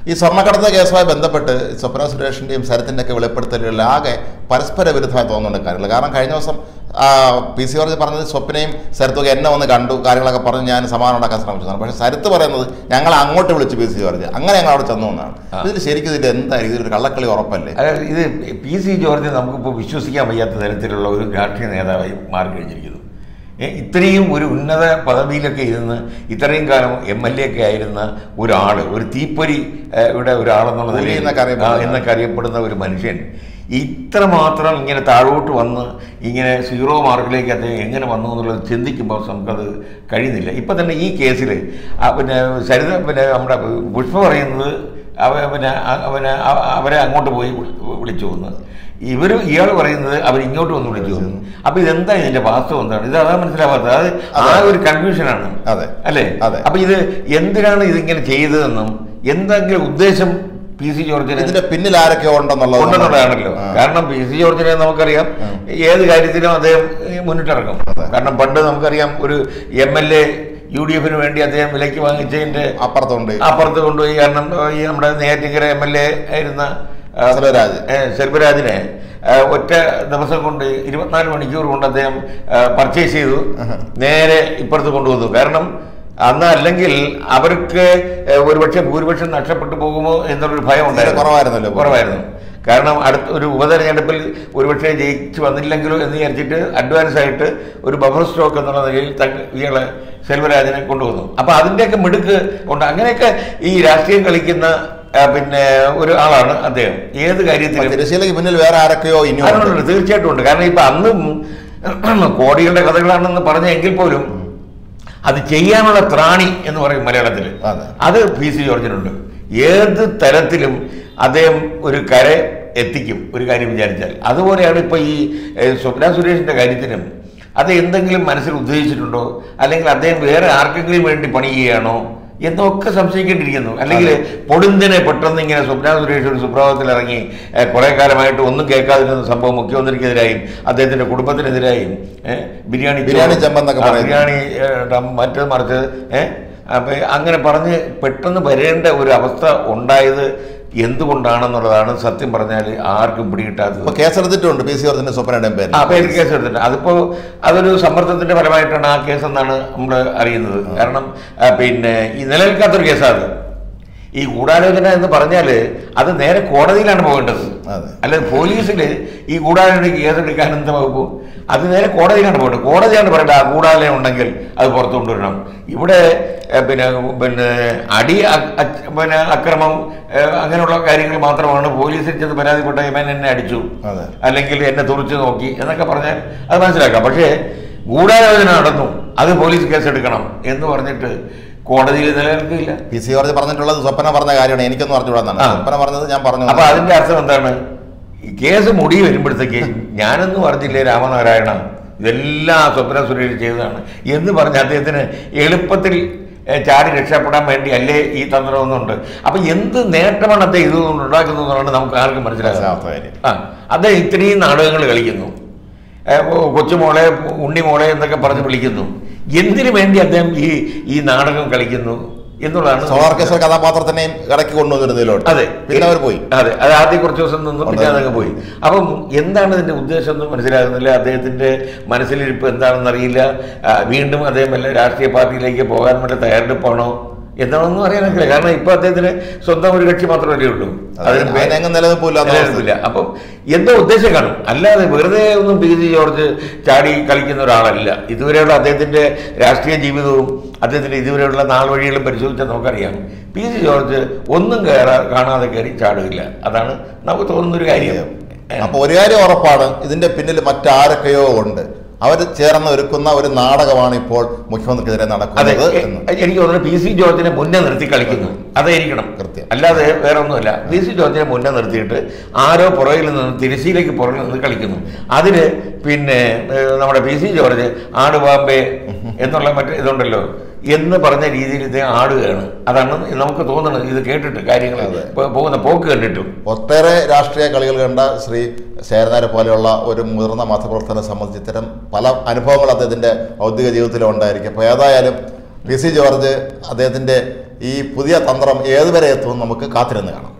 ഈ സ്വർണ്ണക്കടത്ത് കേസുമായി ബന്ധപ്പെട്ട് സ്വപ്ന സുരേഷിൻ്റെയും ശരത്തിൻ്റെ ഒക്കെ വെളിപ്പെടുത്തലുകളിൽ ആകെ പരസ്പര വിരുദ്ധമായി തോന്നുന്നുണ്ട് കാര്യങ്ങൾ കാരണം കഴിഞ്ഞ ദിവസം ആ, പി സി ജോർജ് പറഞ്ഞത് സ്വപ്നയും ശരത്തൊക്കെ എന്നെ ഒന്ന് കണ്ടു കാര്യങ്ങളൊക്കെ പറഞ്ഞ് ഞാൻ സമാധാനം ഉണ്ടാക്കാൻ ശ്രമിച്ചതാണ് പക്ഷേ ശരത്ത് പറയുന്നത് ഞങ്ങൾ അങ്ങോട്ട് വിളിച്ച് പി സി ജോർജ് അങ്ങനെ ഞങ്ങൾ അവിടെ ചെന്നു എന്നാണ് ഇതിൽ ശരിക്കും ഇതിൽ എന്തായിരിക്കും ഇതൊരു കള്ളക്കളി ഉറപ്പല്ലേ അതായത് ഇത് പി സി ജോർജ് നമുക്കിപ്പോൾ വിശ്വസിക്കാൻ വയ്യാത്ത തരത്തിലുള്ള ഒരു രാഷ്ട്രീയ നേതാവായി മാറി കഴിഞ്ഞിരിക്കുന്നു ഏ, ഇത്രയും ഒരു ഉന്നത പദവിയിലൊക്കെ ഇരുന്ന് ഇത്രയും കാലം എം എൽ എ ഒക്കെ ആയിരുന്ന ഒരാൾ ഒരു തീപ്പൊരി ഏ, ഇവിടെ ഒരാളെന്നുള്ള പുലി നിലയിൽ എന്നൊക്കെ അറിയപ്പെടുന്ന ആ, എന്നൊക്കെ അറിയപ്പെടുന്ന ഒരു മനുഷ്യൻ ഇത്രമാത്രം ഇങ്ങനെ താഴോട്ട് വന്ന് ഇങ്ങനെ സീറോ മാർക്കിലേക്ക് അദ്ദേഹം എങ്ങനെ വന്നു എന്നുള്ളത് ചിന്തിക്കുമ്പോൾ നമുക്കത് കഴിയുന്നില്ല ഇപ്പം തന്നെ ഈ കേസിൽ പിന്നെ സരിത പിന്നെ നമ്മുടെ പുഷ്പ പറയുന്നത് അവ പിന്നെ അ- പിന്നെ അ- അവരെ അങ്ങോട്ട് പോയി വിളി- വിളിച്ചു വന്ന് ഇവർ ഇയാൾ പറയുന്നത് അവർ ഇങ്ങോട്ട് വന്ന് വിളിച്ചു വന്നു അപ്പൊ ഇതെന്താ ഇതിന്റെ വാസ്തവം എന്താണ് ഇത് അതാ മനസ്സിലാവാത്തത് അത് ആ ഒരു കൺഫ്യൂഷനാണ് അതെ. അല്ലേ അതെ. അപ്പൊ ഇത് എന്തിനാണ് ഇതിങ്ങനെ ചെയ്തതെന്നും എന്തെങ്കിലും ഉദ്ദേശം പി സി ജോർജിന് ഇതിന്റെ പിന്നിൽ ആരൊക്കെ ഉണ്ടെന്നുള്ളത് ഉണ്ടെന്നുള്ളതാണല്ലോ ആ. കാരണം പി സി ജോർജിനെ നമുക്കറിയാം ഏത് കാര്യത്തിലും അദ്ദേഹം ഈ മുന്നിട്ടിറങ്ങും കാരണം പണ്ട് നമുക്കറിയാം ഒരു M L A U D എഫിന് വേണ്ടി അദ്ദേഹം വിലയ്ക്ക് വാങ്ങിച്ചതിന്റെ അപ്പുറത്തുണ്ട് അപ്പുറത്ത് കൊണ്ടുപോയി കാരണം ഈ നമ്മുടെ നെയ്യാറ്റിങ്കര എം എൽ എ ആയിരുന്ന ആ, സെൽവരാജ്. ഏ, സെൽവരാജിനെ ആ, ഒറ്റ ദിവസം കൊണ്ട് ഇരുപത്തിനാല് മണിക്കൂർ കൊണ്ട് അദ്ദേഹം പർച്ചേസ് ചെയ്തു നേരെ ഇപ്പുറത്ത് കൊണ്ടുവന്നു കാരണം അന്ന് അല്ലെങ്കിൽ അവർക്ക് ഏ, ഒരുപക്ഷെ ഭൂരിപക്ഷം നഷ്ടപ്പെട്ടു പോകുമോ എന്നുള്ളൊരു ഭയം ഉണ്ടായിരുന്നു കുറവായിരുന്നല്ലോ. കുറവായിരുന്നു കാരണം അടുത്ത ഒരു ഉപതെരഞ്ഞെടുപ്പിൽ ഒരുപക്ഷെ ജയിച്ചു വന്നില്ലെങ്കിലോ എന്ന് വിചാരിച്ചിട്ട് അഡ്വാൻസ് ആയിട്ട് ഒരു ബഫർ സ്റ്റോക്ക് എന്നുള്ള നിലയിൽ തങ്ങ ഇയാളെ സെൽവരാജിനെ കൊണ്ടുവന്നു അപ്പൊ അതിന്റെയൊക്കെ മിടുക്ക് ഉണ്ട് അങ്ങനെയൊക്കെ ഈ രാഷ്ട്രീയം കളിക്കുന്ന ആ, പിന്നെ ഒരു ആളാണ് അദ്ദേഹം ഏത് കാര്യത്തിലും തിരശ്ശീലയ്ക്ക് പിന്നിൽ വേറെ ആരൊക്കെയോ ഇനിയും ഉണ്ട്. അതുകൊണ്ട് തീർച്ചയായിട്ടും ഉണ്ട് കാരണം ഇപ്പൊ അന്നും കോടികളുടെ കഥകളാണെന്ന് പറഞ്ഞെങ്കിൽ പോലും അത് ചെയ്യാനുള്ള ത്രാണി എന്ന് പറയും മലയാളത്തിൽ അതെ. അത് പി സി ജോർജിനുണ്ട് ഏത് തരത്തിലും അദ്ദേഹം ഒരു കര എത്തിക്കും ഒരു കാര്യം വിചാരിച്ചാൽ അതുപോലെയാണ് ഇപ്പൊ ഈ ഏഹ്, സ്വപ്ന സുരേഷിന്റെ കാര്യത്തിനും അത് എന്തെങ്കിലും മനസ്സിൽ ഉദ്ദേശിച്ചിട്ടുണ്ടോ അല്ലെങ്കിൽ അദ്ദേഹം വേറെ ആർക്കെങ്കിലും വേണ്ടി പണിയുകയാണോ എന്നൊക്കെ സംശയിക്കേണ്ടിയിരിക്കുന്നു അല്ലെങ്കിൽ പൊടുന്തിനെ പെട്ടെന്ന് ഇങ്ങനെ സ്വപ്ന സുരേഷ് ഒരു സുപ്രഭാതത്തിൽ ഇറങ്ങി ഏഹ്, കുറെ കാലമായിട്ട് ഒന്നും കേൾക്കാതിരുന്ന സംഭവം മുഖ്യമന്ത്രിക്കെതിരായും അദ്ദേഹത്തിന്റെ കുടുംബത്തിനെതിരായും ഏഹ്, ബിരിയാണി ചോറ്, ബിരിയാണി ചെമ്പെന്നൊക്കെ ആ, പറയുന്നു. ബിരിയാണി ഏഹ്, ടം- മറ്റത് മറിച്ച് ഏഹ് അപ്പൊ അങ്ങനെ പറഞ്ഞ് പെട്ടെന്ന് വരേണ്ട ഒരു അവസ്ഥ ഉണ്ടായത് എന്തുകൊണ്ടാണെന്നുള്ളതാണ് സത്യം പറഞ്ഞാൽ ആർക്കും പിടികിട്ടാത്തത് ഇപ്പൊ കേസെടുത്തിട്ടുണ്ട് പി സി ജോർജിന്റെ സ്വപ്നയുടെയും പേരിൽ ആ പേര് കേസ് എടുത്തിട്ടുണ്ട് അതിപ്പോ അതൊരു സമ്മർദ്ദത്തിന്റെ ഫലമായിട്ടാണ് ആ കേസ് എന്നാണ് നമ്മൾ അറിയുന്നത് കാരണം ആ, പിന്നെ ഈ നിലനിൽക്കാത്തൊരു കേസാണ് അത് ഈ ഗൂഢാലോചന എന്ന് പറഞ്ഞാൽ അത് നേരെ കോടതിയിലാണ് പോകേണ്ടത് അതെ. അല്ലാതെ പോലീസിൽ ഈ ഗൂഢാലോചനയ്ക്ക് കേസെടുക്കാൻ എന്താ വകുപ്പ് അത് നേരെ കോടതിയിലാണ് പോകേണ്ടത് കോടതിയാണ് പറയേണ്ടത് ആ ഗൂഢാലോചന ഉണ്ടെങ്കിൽ അത് പുറത്തു കൊണ്ടുവരണം ഇവിടെ ഏ, പിന്നെ പിന്നെ അടി അ- അ- പിന്നെ അക്രമം ഏ, അങ്ങനെയുള്ള കാര്യങ്ങൾ മാത്രമാണ് പോലീസിൽ ചെന്ന് പരാതിപ്പെട്ട ഇവൻ എന്നെ അടിച്ചു അതെ. അല്ലെങ്കിൽ എന്നെ തുറച്ചു നോക്കി എന്നൊക്കെ പറഞ്ഞാൽ അത് മനസ്സിലാക്കാം പക്ഷേ ഗൂഢാലോചന നടന്നു അത് പോലീസ് കേസെടുക്കണം എന്ന് പറഞ്ഞിട്ട് കോടതിയിൽ നിലനിൽക്കില്ല പി സി ജോർജ് പറഞ്ഞിട്ടുള്ളത് സ്വപ്ന പറഞ്ഞ കാര്യമാണ് എനിക്കൊന്നും അറിഞ്ഞുകൂടാന്നാണ് ആ. സ്വപ്ന പറഞ്ഞത് ഞാൻ പറഞ്ഞു അപ്പൊ അതിന്റെ അർത്ഥം എന്താണ് ഈ കേസ് മുടി വരുമ്പോഴത്തേക്ക് ഞാനൊന്നും പറഞ്ഞില്ലേ രാമനാരായണ ഇതെല്ലാം സ്വപ്ന സുരേഷ് ചെയ്തതാണ് എന്ന് പറഞ്ഞ് അദ്ദേഹത്തിന് എളുപ്പത്തിൽ ഏ, ചാടി രക്ഷപ്പെടാൻ വേണ്ടി അല്ലേ ഈ തന്ത്രമൊന്നുണ്ട് അപ്പൊ എന്ത് നേട്ടമാണ് അദ്ദേഹം ഇതുകൊണ്ട് ഉണ്ടാക്കുന്നതെന്നാണ് നമുക്ക് ആർക്കും മനസ്സിലാകാം മനസ്സിലാവാത്ത കാര്യം. ആ അദ്ദേഹം ഇത്രയും നാടകങ്ങൾ കളിക്കുന്നു ഏ, ഓ, കൊച്ചുമോളെ ഉണ്ണിമോളെ എന്നൊക്കെ പറഞ്ഞ് വിളിക്കുന്നു എന്തിനു വേണ്ടി അദ്ദേഹം ഈ ഈ നാടകം കളിക്കുന്നു എന്നുള്ളതാണ് സോളാർ കേസർ കഥാപാത്രത്തിനെയും ഇടയ്ക്ക് കൊണ്ടുവന്നിരുന്നതിലോട്ട് അതെ പിന്നെ അവർ പോയി അതെ അത് ആദ്യം കുറച്ച് ദിവസം നിന്ന് പിന്നെ അതങ്ങ് പോയി അപ്പം എന്താണ് ഇതിന്റെ ഉദ്ദേശം എന്ന് മനസ്സിലാകുന്നില്ല അദ്ദേഹത്തിന്റെ മനസ്സിലിരിപ്പ് എന്താണെന്ന് അറിയില്ല ആ, വീണ്ടും അദ്ദേഹം വല്ല രാഷ്ട്രീയ പാർട്ടിയിലേക്ക് പോകാൻ വേണ്ടി തയ്യാറെടുപ്പാണോ എന്താണെന്നും അറിയാനൊക്കില്ല കാരണം ഇപ്പൊ അദ്ദേഹത്തിന് സ്വന്തം ഒരു കക്ഷി മാത്രമല്ലേ ഉള്ളൂ അതിന് പേ- അതിനെങ്ങും നിലനിൽപ്പില്ല എന്ന അവസ്ഥ. നിലനിൽപ്പില്ല അപ്പം എന്തോ ഉദ്ദേശം കാണും അല്ലാതെ വെറുതെ ഒന്നും പി സി ജോർജ് ചാടി കളിക്കുന്ന ഒരാളല്ല ഇതുവരെയുള്ള അദ്ദേഹത്തിന്റെ രാഷ്ട്രീയ ജീവിതവും അദ്ദേഹത്തിന്റെ ഇതുവരെയുള്ള നാൾ വഴികളും പരിശോധിച്ചാൽ നമുക്കറിയാം പി സി ജോർജ് ഒന്നും കയറാ കാണാതെ കയറി ചാടുകയില്ല അതാണ് നമുക്ക് തോന്നുന്നൊരു കാര്യം അപ്പൊ ഒരു കാര്യം ഉറപ്പാണ് ഇതിന്റെ പിന്നിൽ മറ്റാരൊക്കെയോ ഉണ്ട് അവർ ചേർന്ന് ഒരുക്കുന്ന ഒരു നാടകമാണ് ഇപ്പോൾ മുഖ്യമന്ത്രിക്കെതിരെ അതെ നടക്കുന്നത് എ- എന്ന് എനിക്ക് തോന്നുന്നു പി സി ജോർജിനെ മുന്നേ നിർത്തി കളിക്കുന്നു അതായിരിക്കണം കൃത്യം. അല്ലാതെ വേറെ ഒന്നുമല്ല പി സി ജോർജിനെ മുന്നേ നിർത്തിയിട്ട് ആരോ പുറകിൽ നിന്ന് തിരശ്ശീലേക്ക് പുറകിൽ നിന്ന് കളിക്കുന്നു അതിന് പിന്നെ ഏഹ്, നമ്മുടെ പി സി ജോർജ് ആട് ബാമ്പേ എന്നുള്ള മറ്റേ ഇതുണ്ടല്ലോ എന്ന് പറഞ്ഞ രീതിയിൽ ഇത് ആടുകയാണ് അതാണ് നമുക്ക് തോന്നുന്നത് ഇത് കേട്ടിട്ട് കാര്യങ്ങൾ അതെ. പോ- പോകുന്ന പോക്ക് കണ്ടിട്ടും ഒട്ടേറെ രാഷ്ട്രീയ കളികൾ കണ്ട ശ്രീ ശേരനാരെ പോലെയുള്ള ഒരു മുതിർന്ന മാധ്യമപ്രവർത്തനെ സംബന്ധിച്ച് ഇത്തരം പല അനുഭവങ്ങൾ അദ്ദേഹത്തിൻ്റെ ഔദ്യോഗിക ജീവിതത്തിലും ഉണ്ടായിരിക്കും അപ്പോൾ ഏതായാലും പി സി ജോർജ് അദ്ദേഹത്തിൻ്റെ ഈ പുതിയ തന്ത്രം ഏതുവരെ എത്തുമെന്ന് നമുക്ക് കാത്തിരുന്ന് കാണാം